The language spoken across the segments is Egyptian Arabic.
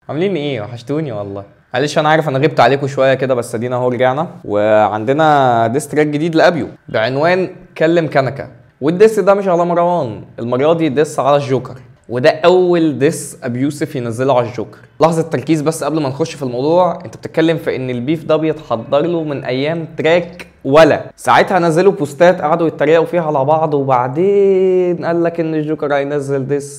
عاملين ايه وحشتوني والله معلش انا عارف انا غبت عليكم شويه كده بس ادينا اهو رجعنا وعندنا ديس تراك جديد لابيو بعنوان كلم كنكه والديس ده مش على مروان المره دي ديس على الجوكر وده اول ديس ابيوسف ينزله على الجوكر لحظه تركيز بس قبل ما نخش في الموضوع انت بتتكلم في ان البيف ده بيتحضر له من ايام تراك ولا ساعتها نزلوا بوستات قعدوا يتريقوا فيها على بعض وبعدين قال لك ان الجوكر هينزل ديس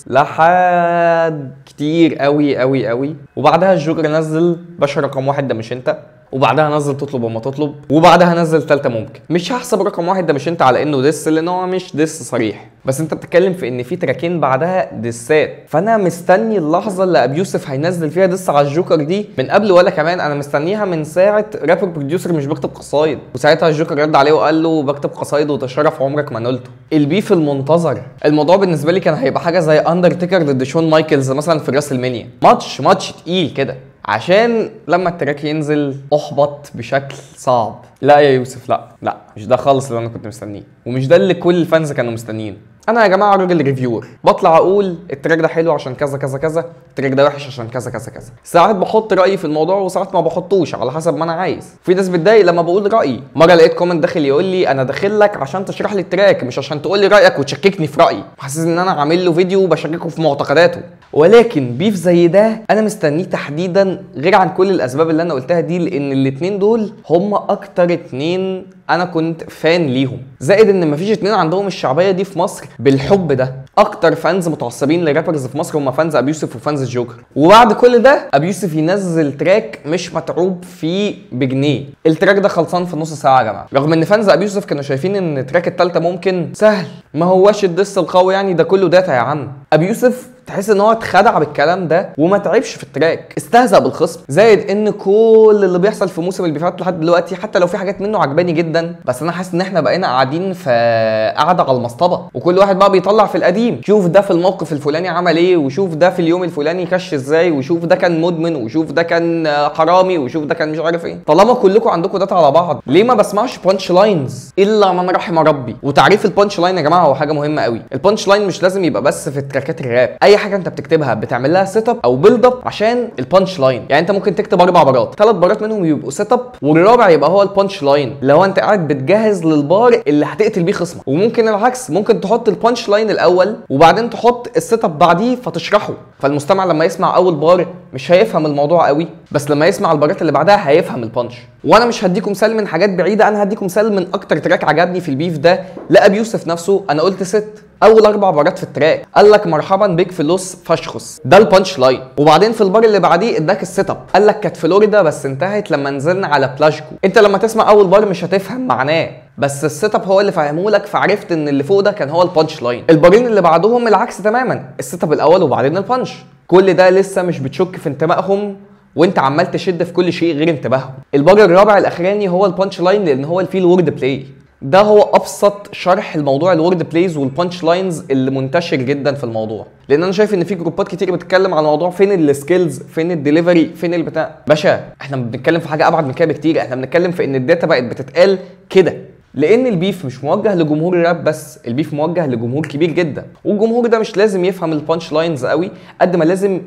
لحد كتير قوي قوي قوي وبعدها الجوكر نزل باشا رقم واحد ده مش انت وبعدها نزل تطلب وما تطلب وبعدها نزل تالتة ممكن مش هحسب رقم واحد ده مش انت على انه ديس لان هو مش ديس صريح بس انت بتتكلم في ان في تراكين بعدها ديسات فانا مستني اللحظه اللي ابي يوسف هينزل فيها ديس على الجوكر دي من قبل ولا كمان انا مستنيها من ساعه رابر بروديوسر مش بكتب قصايد وساعتها الجوكر رد عليه وقال له بكتب قصايد وتشرف عمرك ما نلته البيف المنتظر الموضوع بالنسبه لي كان هيبقى حاجه زي اندرتيكر ضد شون مايكلز مثلا في راس المنيا ماتش ماتش تقيل كده عشان لما التراك ينزل احبط بشكل صعب لا يا يوسف لا لا مش ده خالص اللي انا كنت مستنيه ومش ده اللي كل الفانز كانوا مستنيينه انا يا جماعه راجل ريفيور بطلع اقول التراك ده حلو عشان كذا كذا كذا التراك ده وحش عشان كذا كذا كذا ساعات بحط رايي في الموضوع وساعات ما بحطوش على حسب ما انا عايز في ناس بتضايق لما بقول رايي مره لقيت كومنت داخل يقول لي انا داخل لك عشان تشرح لي التراك مش عشان تقول لي رايك وتشككني في رايي حاسس ان انا عامل له فيديو بشككه في معتقداته ولكن بيف زي ده انا مستنيه تحديدا غير عن كل الاسباب اللي انا قلتها دي لان الاتنين دول هم اكتر اتنين انا كنت فان ليهم زائد ان مفيش اتنين عندهم الشعبيه دي في مصر بالحب ده اكتر فانز متعصبين لرابرز في مصر هم فانز ابي يوسف وفانز الجوكر وبعد كل ده ابي يوسف ينزل تراك مش متعوب فيه بجنيه التراك ده خلصان في نص ساعه يا جماعه رغم ان فانز ابي يوسف كانوا شايفين ان التراك التالتة ممكن سهل ما هواش الدس القوي يعني ده كله داتا يا عم ابي يوسف تحس ان هو اتخدع بالكلام ده وما تعبش في التراك استهزأ بالخصم زائد ان كل اللي بيحصل في موسم البيفات لحد دلوقتي حتى لو في حاجات منه عجباني جدا بس انا حاسس ان احنا بقينا قاعدين في قاعده على المصطبه وكل واحد بقى بيطلع في القديم شوف ده في الموقف الفلاني عمل ايه وشوف ده في اليوم الفلاني كش ازاي وشوف ده كان مدمن وشوف ده كان حرامي وشوف ده كان مش عارف ايه طالما كلكم عندكم داتا على بعض ليه ما بسمعش بانش لاينز الا من رحم ربي وتعريف البانش لاين يا جماعه هو حاجه مهمه قوي البانش لاين مش لازم يبقى بس في تراكات الراب اي حاجه انت بتكتبها بتعمل لها سيت اب او بيلد اب عشان البانش لاين يعني انت ممكن تكتب اربع بارات ثلاث بارات منهم يبقوا سيت اب والرابع يبقى هو البانش لاين لو انت قاعد بتجهز للبار اللي هتقتل بيه خصمك وممكن العكس ممكن تحط البانش لاين الاول وبعدين تحط السيت اب بعديه فتشرحه فالمستمع لما يسمع اول بار مش هيفهم الموضوع قوي بس لما يسمع البارات اللي بعدها هيفهم البانش وانا مش هديكم مثال من حاجات بعيده انا هديكم مثال من اكتر تراك عجبني في البيف ده لابي يوسف نفسه انا قلت ست اول اربع بارات في التراك قال لك مرحبا بك في لوس فشخص ده البانش لاين وبعدين في البار اللي بعديه اداك السيت اب قال لك كانت فلوريدا بس انتهت لما نزلنا على بلاشكو انت لما تسمع اول بار مش هتفهم معناه بس السيت اب هو اللي فهمه لك فعرفت ان اللي فوق ده كان هو البانش لاين البارين اللي بعدهم العكس تماما السيت اب الاول وبعدين البانش كل ده لسه مش بتشك في انتمائهم وانت عمال تشد في كل شيء غير انتباههم البار الرابع الاخراني هو البانش لاين لان هو الفيل وورد بلاي ده هو ابسط شرح الموضوع الورد بلايز والبانش لاينز اللي منتشر جدا في الموضوع لان انا شايف ان في جروبات كتير بتتكلم عن الموضوع فين السكيلز فين الدليفري فين البتاع باشا احنا بنتكلم في حاجه ابعد من كده بكتير احنا بنتكلم في ان الداتا بقت بتتقال كده لان البيف مش موجه لجمهور الراب بس البيف موجه لجمهور كبير جدا والجمهور ده مش لازم يفهم البانش لاينز قوي قد ما لازم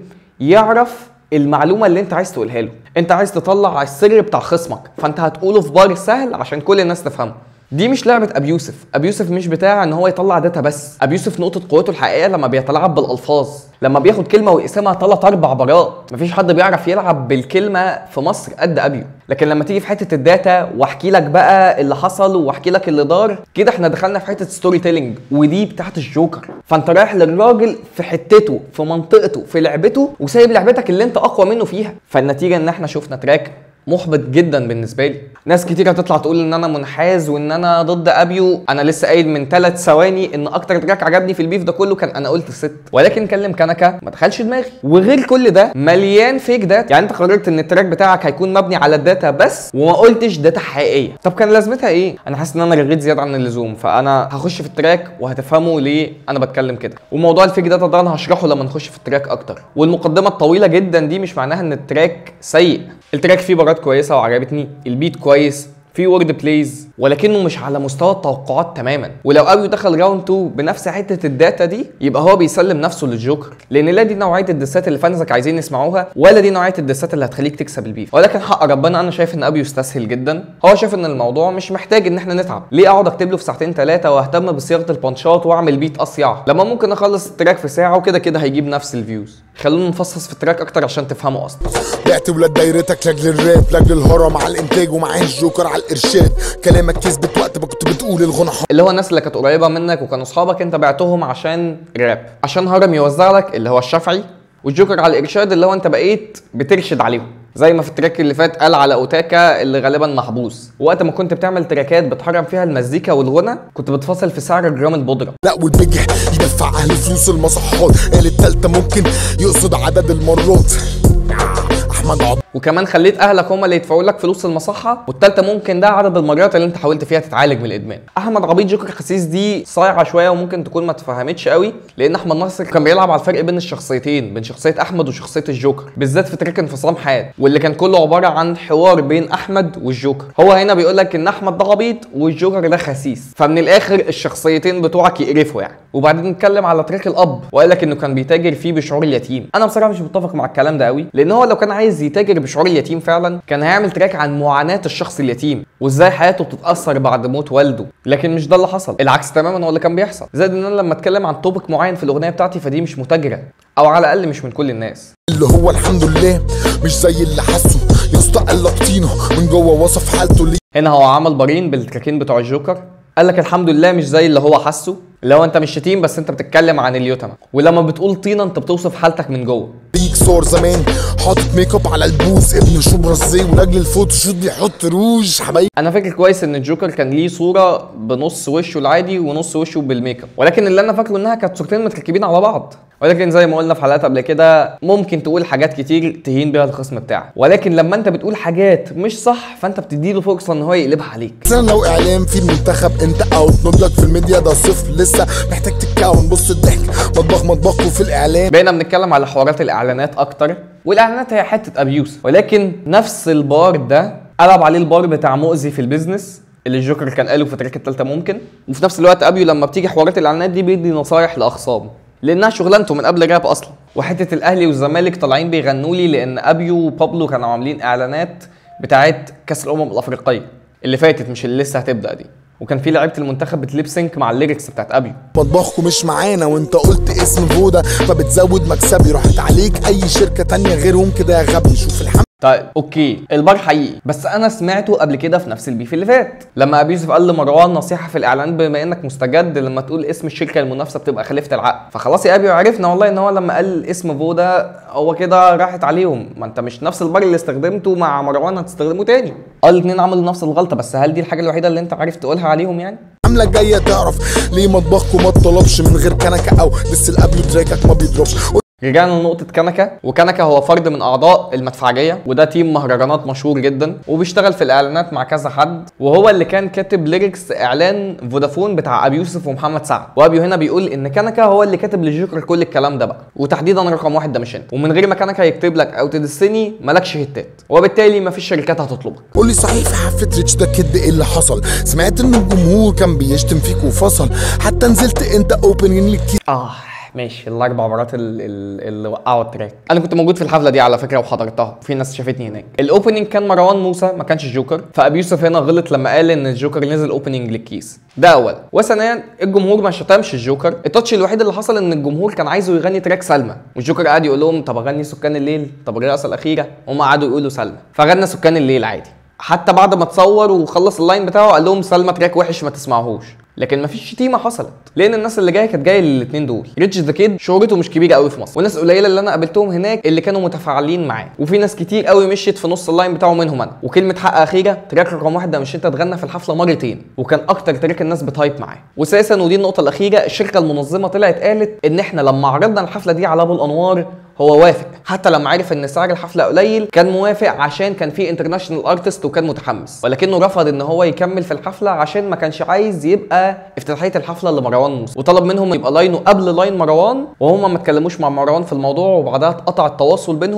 يعرف المعلومه اللي انت عايز تقولها له انت عايز تطلع السر بتاع خصمك فانت هتقوله في بار سهل عشان كل الناس تفهمه دي مش لعبه ابي يوسف ابي يوسف مش بتاع ان هو يطلع داتا بس ابي يوسف نقطه قوته الحقيقيه لما بيتلاعب بالالفاظ لما بياخد كلمه ويقسمها ثلاث اربع برات مفيش حد بيعرف يلعب بالكلمه في مصر قد ابيو لكن لما تيجي في حته الداتا واحكي لك بقى اللي حصل واحكي لك اللي دار كده احنا دخلنا في حته ستوري تيلينج ودي بتاعت الجوكر فانت رايح للراجل في حتته في منطقته في لعبته وسايب لعبتك اللي انت اقوى منه فيها فالنتيجه ان احنا شفنا تراك محبط جدا بالنسبه لي ناس كتير هتطلع تقول ان انا منحاز وان انا ضد ابيو انا لسه قايل من ثلاث ثواني ان اكتر تراك عجبني في البيف ده كله كان انا قلت ست ولكن كلم كنكه ما دخلش دماغي وغير كل ده مليان فيك داتا يعني انت قررت ان التراك بتاعك هيكون مبني على الداتا بس وما قلتش داتا حقيقيه طب كان لازمتها ايه انا حاسس ان انا رغيت زياده عن اللزوم فانا هخش في التراك وهتفهموا ليه انا بتكلم كده وموضوع الفيك داتا ده انا هشرحه لما نخش في التراك اكتر والمقدمه الطويله جدا دي مش معناها ان التراك سيء التراك فيه بارات كويسه وعجبتني البيت كويس في وورد بلايز ولكنه مش على مستوى التوقعات تماما ولو ابيو دخل راوند 2 بنفس حته الداتا دي يبقى هو بيسلم نفسه للجوكر لان لا دي نوعيه الدسات اللي فانزك عايزين يسمعوها ولا دي نوعيه الدسات اللي هتخليك تكسب البيف ولكن حق ربنا انا شايف ان ابيو استسهل جدا هو شايف ان الموضوع مش محتاج ان احنا نتعب ليه اقعد اكتب له في ساعتين ثلاثه واهتم بصياغه البانشات واعمل بيت اصيع لما ممكن اخلص التراك في ساعه وكده كده هيجيب نفس الفيوز خلونا نفصص في التراك اكتر عشان تفهموا اصلا بعت ولاد دايرتك لاجل الراب لاجل الهرم على الانتاج ومعاه الجوكر على الارشاد كلامك كسبت وقت ما كنت بتقول الغنى حرام. اللي هو الناس اللي كانت قريبه منك وكانوا اصحابك انت بعتهم عشان راب عشان هرم يوزع لك اللي هو الشافعي والجوكر على الارشاد اللي هو انت بقيت بترشد عليهم زي ما في التراك اللي فات قال على اوتاكا اللي غالبا محبوس وقت ما كنت بتعمل تراكات بتحرم فيها المزيكا والغنى كنت بتفاصل في سعر جرام البودره لا والبجح يدفع اهل فلوس المصحات قال التالتة ممكن يقصد عدد المرات احمد عبد وكمان خليت اهلك هم اللي يدفعوا لك فلوس المصحه والتالتة ممكن ده عدد المرات اللي انت حاولت فيها تتعالج من الادمان احمد عبيد جوكر خسيس دي صايعه شويه وممكن تكون ما اتفهمتش قوي لان احمد ناصر كان بيلعب على الفرق بين الشخصيتين بين شخصيه احمد وشخصيه الجوكر بالذات في تراك انفصام حاد واللي كان كله عباره عن حوار بين احمد والجوكر هو هنا بيقول لك ان احمد ده عبيط والجوكر ده خسيس فمن الاخر الشخصيتين بتوعك يقرفوا يعني وبعدين نتكلم على تراك الاب وقال لك انه كان بيتاجر فيه بشعور اليتيم انا بصراحه مش متفق مع الكلام ده قوي لان هو لو كان عايز يتاجر بشعور اليتيم فعلا كان هيعمل تراك عن معاناه الشخص اليتيم وازاي حياته بتتاثر بعد موت والده لكن مش ده اللي حصل العكس تماما هو اللي كان بيحصل زائد ان انا لما اتكلم عن توبك معين في الاغنيه بتاعتي فدي مش متاجره او على الاقل مش من كل الناس اللي هو الحمد لله مش زي اللي حسه يسطا قال طينه من جوه وصف حالته ليه هنا هو عمل بارين بالتراكين بتوع الجوكر قال لك الحمد لله مش زي اللي هو حسه اللي هو انت مش شتيم بس انت بتتكلم عن اليوتما ولما بتقول طينه انت بتوصف حالتك من جوه بيك صور زمان حاطط ميك اب على البوس ابن شبرا ازاي ولاجل الفوتوشوت بيحط روج حبايبي انا فاكر كويس ان الجوكر كان ليه صوره بنص وشه العادي ونص وشه بالميك اب ولكن اللي انا فاكره انها كانت صورتين متركبين على بعض ولكن زي ما قلنا في حلقات قبل كده ممكن تقول حاجات كتير تهين بيها الخصم بتاعك ولكن لما انت بتقول حاجات مش صح فانت بتديله فرصه ان هو يقلبها عليك مثلا لو اعلام في المنتخب انت اوت نضلك في الميديا ده صفر لسه محتاج تتكون بص الضحك مطبخ مطبخ وفي الاعلام بقينا بنتكلم على حوارات الاعلانات اكتر والاعلانات هي حته ابيوس ولكن نفس البار ده قلب عليه البار بتاع مؤذي في البيزنس اللي الجوكر كان قاله في تراك التالتة ممكن وفي نفس الوقت ابيو لما بتيجي حوارات الاعلانات دي بيدي نصايح لاخصامه لانها شغلانته من قبل راب اصلا وحته الاهلي والزمالك طالعين بيغنوا لي لان ابيو وبابلو كانوا عاملين اعلانات بتاعت كاس الامم الافريقيه اللي فاتت مش اللي لسه هتبدا دي وكان في لعيبه المنتخب بتليب سينك مع الليركس بتاعت ابيو مطبخكم مش معانا وانت قلت اسم فودا فبتزود مكسبي راحت عليك اي شركه تانية غيرهم كده يا غبي شوف الحمد طيب اوكي البار حقيقي بس انا سمعته قبل كده في نفس البيف اللي فات لما ابي يوسف قال لمروان نصيحه في الاعلان بما انك مستجد لما تقول اسم الشركه المنافسه بتبقى خليفه العقل فخلاص يا ابي عرفنا والله ان هو لما قال اسم فودا هو كده راحت عليهم ما انت مش نفس البار اللي استخدمته مع مروان هتستخدمه تاني اه الاثنين عملوا نفس الغلطه بس هل دي الحاجه الوحيده اللي انت عارف تقولها عليهم يعني الحمله الجايه تعرف ليه مطبخكم ما اتطلبش من غير كنكه او لسه الابيو تراكك ما بيضربش رجعنا لنقطة كنكا وكنكا هو فرد من أعضاء المدفعجية وده تيم مهرجانات مشهور جدا وبيشتغل في الإعلانات مع كذا حد وهو اللي كان كاتب ليركس إعلان فودافون بتاع أبي يوسف ومحمد سعد وأبيو هنا بيقول إن كنكا هو اللي كاتب للجوكر كل الكلام ده بقى وتحديدا رقم واحد ده مش أنت ومن غير ما كنكا يكتب لك أو تدسني مالكش هتات وبالتالي مفيش شركات هتطلبك قول لي صحيح في حفله ريتش ده كد ايه اللي حصل سمعت ان الجمهور كان بيشتم فيك وفصل حتى نزلت انت اوبننج للكيس آه ماشي الاربع مرات ال- ال- اللي وقعوا التراك انا كنت موجود في الحفله دي على فكره وحضرتها في ناس شافتني هناك الاوبننج كان مروان موسى ما كانش الجوكر فابي يوسف هنا غلط لما قال ان الجوكر نزل اوبننج للكيس ده اولا وثانيا الجمهور ما شتمش الجوكر التاتش الوحيد اللي حصل ان الجمهور كان عايزه يغني تراك سلمى والجوكر قعد يقول لهم طب اغني سكان الليل طب الرقصه الاخيره هم قعدوا يقولوا سلمى فغنى سكان الليل عادي حتى بعد ما اتصور وخلص اللاين بتاعه قال لهم سلمى تراك وحش ما تسمعوهوش لكن مفيش شتيمه حصلت لان الناس اللي جايه كانت جايه للاثنين دول ريتش ذا كيد شهرته مش كبيره قوي في مصر وناس قليله اللي انا قابلتهم هناك اللي كانوا متفاعلين معاه وفي ناس كتير قوي مشيت في نص اللاين بتاعه منهم انا وكلمه حق اخيره تراك رقم واحد ده مش انت اتغنى في الحفله مرتين وكان اكتر تراك الناس بتايب معاه واساسا ودي النقطه الاخيره الشركه المنظمه طلعت قالت ان احنا لما عرضنا الحفله دي على ابو الانوار هو وافق حتى لما عرف ان سعر الحفله قليل كان موافق عشان كان في انترناشونال ارتست وكان متحمس ولكنه رفض ان هو يكمل في الحفله عشان ما كانش عايز يبقى افتتاحيه الحفله لمروان موسى وطلب منهم يبقى لاينه قبل لاين مروان وهم ما اتكلموش مع مروان في الموضوع وبعدها اتقطع التواصل بينهم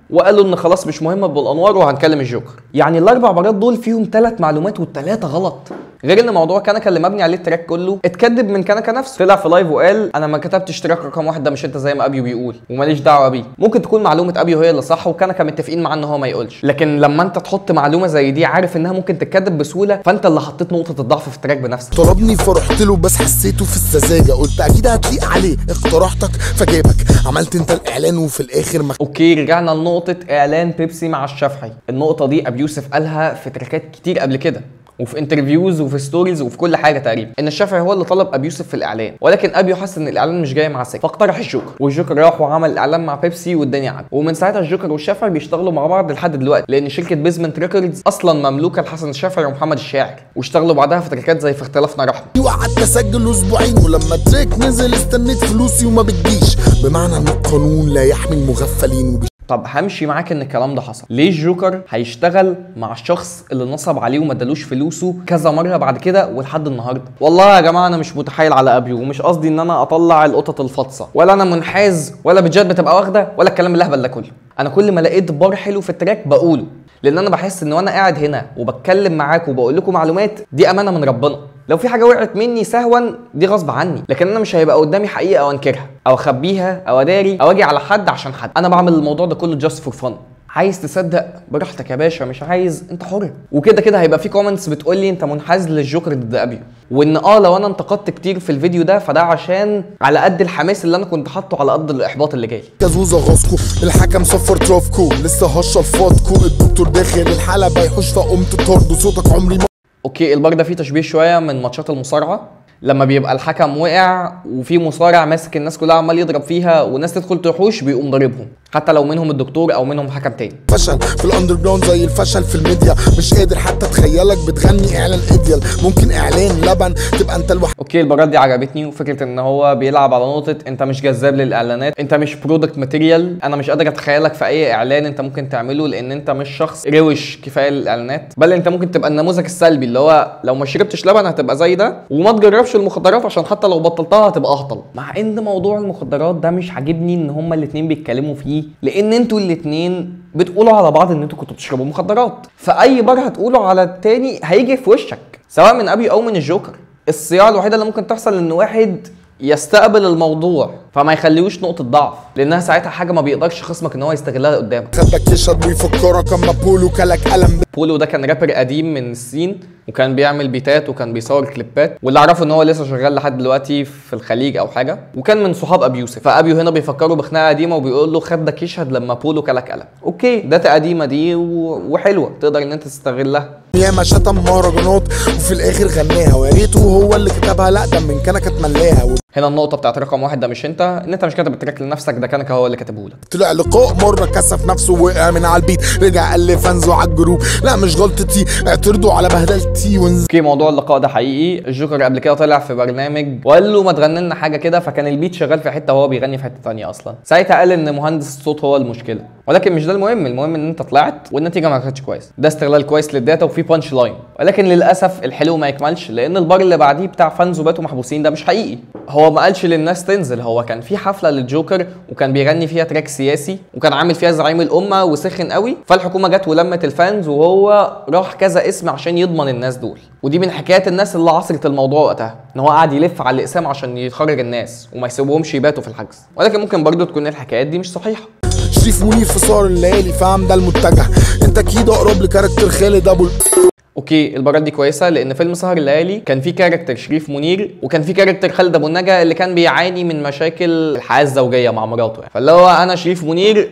وقالوا ان خلاص مش مهم بالانوار وهنكلم الجوكر يعني الاربع مرات دول فيهم ثلاث معلومات والثلاثه غلط غير ان موضوع كنكه اللي مبني عليه التراك كله اتكذب من كنكه نفسه طلع في لايف وقال انا ما كتبتش تراك رقم واحد ده مش انت زي ما ابيو بيقول وماليش دعوه بيه ممكن تكون معلومه ابيو هي اللي صح وكنكه متفقين معاه ان هو ما يقولش لكن لما انت تحط معلومه زي دي عارف انها ممكن تتكذب بسهوله فانت اللي حطيت نقطه الضعف في التراك بنفسك طلبني فرحت له بس حسيته في السذاجه قلت اكيد هتليق عليه اقترحتك فجابك عملت انت الاعلان وفي الاخر ما اوكي رجعنا لنقطة اعلان بيبسي مع الشافعي النقطة دي ابي يوسف قالها في تراكات كتير قبل كده وفي انترفيوز وفي ستوريز وفي كل حاجه تقريبا ان الشافعي هو اللي طلب ابي يوسف في الاعلان ولكن ابيو حس ان الاعلان مش جاي مع سكه فاقترح الجوكر والجوكر راح وعمل الاعلان مع بيبسي والدنيا عدت ومن ساعتها الجوكر والشافعي بيشتغلوا مع بعض لحد دلوقتي لان شركه بيزمنت ريكوردز اصلا مملوكه لحسن الشافعي ومحمد الشاعر واشتغلوا بعدها في تراكات زي في اختلافنا رحمه وقعدت اسجل اسبوعين ولما التراك نزل استنيت فلوسي وما بتجيش بمعنى ان القانون لا يحمي المغفلين وبي... طب همشي معاك ان الكلام ده حصل ليه الجوكر هيشتغل مع الشخص اللي نصب عليه وما ادالوش فلوسه كذا مره بعد كده ولحد النهارده والله يا جماعه انا مش متحايل على ابيو ومش قصدي ان انا اطلع القطط الفاطسه ولا انا منحاز ولا بجد بتبقى واخده ولا الكلام الهبل ده كله انا كل ما لقيت بار حلو في التراك بقوله لان انا بحس ان وانا قاعد هنا وبتكلم معاك وبقول لكم معلومات دي امانه من ربنا لو في حاجه وقعت مني سهوا دي غصب عني لكن انا مش هيبقى قدامي حقيقه او انكرها او اخبيها او اداري او اجي على حد عشان حد انا بعمل الموضوع ده كله جاست فور فن عايز تصدق براحتك يا باشا مش عايز انت حر وكده كده هيبقى في كومنتس بتقول لي انت منحاز للجوكر ضد ابيو وان اه لو انا انتقدت كتير في الفيديو ده فده عشان على قد الحماس اللي انا كنت حاطه على قد الاحباط اللي جاي كازوزة غاسكو الحكم صفر ترافكو لسه هشر فاتكو الدكتور داخل الحالة بيحوش فقمت طرد صوتك عمري ما اوكي البار ده فيه تشبيه شويه من ماتشات المصارعه لما بيبقى الحكم وقع وفي مصارع ماسك الناس كلها عمال يضرب فيها والناس تدخل تحوش بيقوم ضاربهم حتى لو منهم الدكتور او منهم حكم تاني فشل في الاندر جراوند زي الفشل في الميديا مش قادر حتى اتخيلك بتغني اعلان ايديال ممكن اعلان لبن تبقى انت الوحيد اوكي البارات دي عجبتني وفكره ان هو بيلعب على نقطه انت مش جذاب للاعلانات انت مش برودكت ماتيريال انا مش قادر اتخيلك في اي اعلان انت ممكن تعمله لان انت مش شخص روش كفايه للاعلانات بل انت ممكن تبقى النموذج السلبي اللي هو لو ما شربتش لبن هتبقى زي ده وما تجربش المخدرات عشان حتى لو بطلتها هتبقى اهطل مع ان موضوع المخدرات ده مش عاجبني ان هما الاتنين بيتكلموا فيه لان انتوا الاتنين بتقولوا على بعض ان انتوا كنتوا بتشربوا مخدرات فاي بار هتقولوا على التاني هيجي في وشك سواء من ابي او من الجوكر الصياعه الوحيده اللي ممكن تحصل ان واحد يستقبل الموضوع فما يخليهوش نقطه ضعف لانها ساعتها حاجه ما بيقدرش خصمك ان هو يستغلها قدامك خدك يشهد ويفكرك اما بولو كلك قلم بولو ده كان رابر قديم من الصين وكان بيعمل بيتات وكان بيصور كليبات واللي اعرفه ان هو لسه شغال لحد دلوقتي في الخليج او حاجه وكان من صحاب ابي يوسف فابيو هنا بيفكروا بخناقه قديمه وبيقول له خدك يشهد لما بولو كلك قلم اوكي داتا قديمه دي و... وحلوه تقدر ان انت تستغلها ياما شتم مهرجانات وفي الاخر غناها ويا ريته هو اللي كتبها لا ده من كان كانت ملاها هنا النقطه بتاعت رقم واحد ده مش انت ان انت مش كاتب التراك لنفسك ده كانك هو اللي كاتبه لك طلع لقاء مره كسف نفسه وقع من على البيت رجع قال لي فانزو على الجروب لا مش غلطتي اعترضوا على بهدلتي ونز اوكي موضوع اللقاء ده حقيقي الجوكر قبل كده طلع في برنامج وقال له ما تغني لنا حاجه كده فكان البيت شغال في حته وهو بيغني في حته ثانيه اصلا ساعتها قال ان مهندس الصوت هو المشكله ولكن مش ده المهم المهم ان انت طلعت والنتيجه ما كانتش كويس ده استغلال كويس للداتا وفي بانش لاين ولكن للاسف الحلو ما يكملش لان البار اللي بعديه بتاع فانزو باتوا محبوسين ده مش حقيقي هو ما قالش للناس تنزل هو كان في حفله للجوكر وكان بيغني فيها تراك سياسي وكان عامل فيها زعيم الامه وسخن قوي فالحكومه جت ولمت الفانز وهو راح كذا اسم عشان يضمن الناس دول ودي من حكايات الناس اللي عصرت الموضوع وقتها ان هو قاعد يلف على الاقسام عشان يخرج الناس وما يسيبوهمش يباتوا في الحجز ولكن ممكن برضه تكون الحكايات دي مش صحيحه شريف منير في صار الليالي فاهم ده المتجه انت اكيد اقرب لكاركتر خالد ابو اوكي البارات دي كويسه لان فيلم سهر الليالي كان فيه كاركتر شريف منير وكان فيه كاركتر خالد ابو النجا اللي كان بيعاني من مشاكل الحياه الزوجيه مع مراته يعني فاللي هو انا شريف منير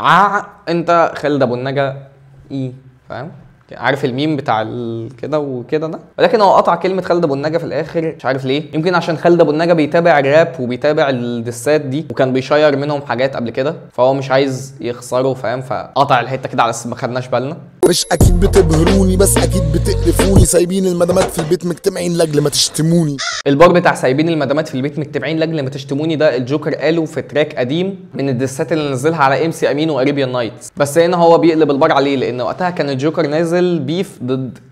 ع انت خالد ابو النجا ايه فاهم عارف الميم بتاع ال- كده وكده ده ولكن هو قطع كلمه خالد ابو النجا في الاخر مش عارف ليه يمكن عشان خالد ابو النجا بيتابع الراب وبيتابع الدسات دي وكان بيشير منهم حاجات قبل كده فهو مش عايز يخسره فاهم فقطع الحته كده على اساس ما خدناش بالنا مش اكيد بتبهروني بس اكيد بتقرفوني سايبين المدامات في البيت مجتمعين لاجل ما تشتموني البار بتاع سايبين المدامات في البيت مجتمعين لاجل ما تشتموني ده الجوكر قاله في تراك قديم من الدسات اللي نزلها على ام سي امين واريبيان نايتس بس هنا هو بيقلب البار عليه لان وقتها كان الجوكر نازل بيف ضد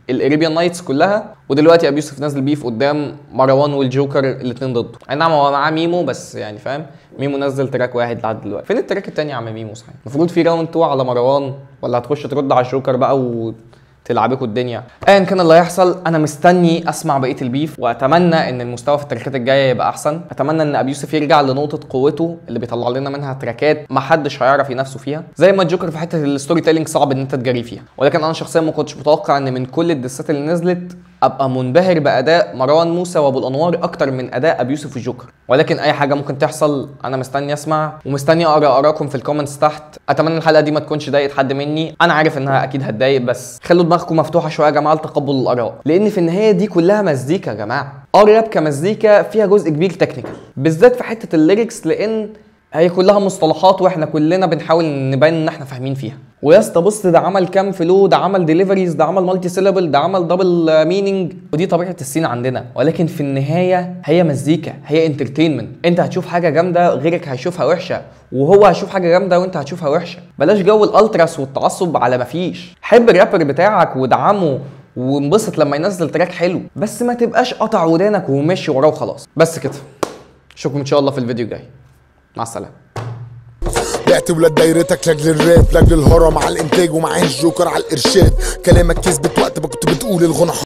الاريبيان نايتس كلها ودلوقتي ابي يوسف نازل بيف قدام مروان والجوكر الاثنين ضده اي نعم هو معاه ميمو بس يعني فاهم ميمو نزل تراك واحد لحد دلوقتي فين التراك التاني يا عم ميمو صحيح المفروض في راوند 2 على مروان ولا هتخش ترد على الجوكر بقى و تلعبكوا الدنيا ايا كان اللي هيحصل انا مستني اسمع بقيه البيف واتمنى ان المستوى في التراكات الجايه يبقى احسن اتمنى ان ابي يوسف يرجع لنقطه قوته اللي بيطلع لنا منها تراكات ما حدش هيعرف ينافسه فيها زي ما الجوكر في حته الستوري تيلينج صعب ان انت تجري فيها ولكن انا شخصيا ما كنتش متوقع ان من كل الدسات اللي نزلت ابقى منبهر باداء مروان موسى وابو الانوار اكتر من اداء ابي يوسف والجوكر ولكن اي حاجه ممكن تحصل انا مستني اسمع ومستني اقرا اراكم في الكومنتس تحت اتمنى الحلقه دي ما تكونش ضايقت حد مني انا عارف انها اكيد هتضايق بس خلوا دماغكم مفتوحه شويه يا جماعه لتقبل الاراء لان في النهايه دي كلها مزيكا يا جماعه اه الراب كمزيكا فيها جزء كبير تكنيكال بالذات في حته الليركس لان هي كلها مصطلحات واحنا كلنا بنحاول نبين ان احنا فاهمين فيها ويا اسطى بص ده عمل كام فلو ده عمل ديليفريز ده عمل مالتي سيلابل ده عمل دبل مينينج ودي طبيعه السين عندنا ولكن في النهايه هي مزيكا هي انترتينمنت انت هتشوف حاجه جامده غيرك هيشوفها وحشه وهو هيشوف حاجه جامده وانت هتشوفها وحشه بلاش جو الالتراس والتعصب على ما فيش حب الرابر بتاعك وادعمه وانبسط لما ينزل تراك حلو بس ما تبقاش قطع ودانك وماشي وراه وخلاص بس كده اشوفكم ان شاء الله في الفيديو الجاي مع السلامه بعت ولاد دايرتك لاجل الراب لاجل الهرم على الانتاج ومعاه الجوكر على الارشاد كلامك كسبت وقت ما كنت بتقول الغنى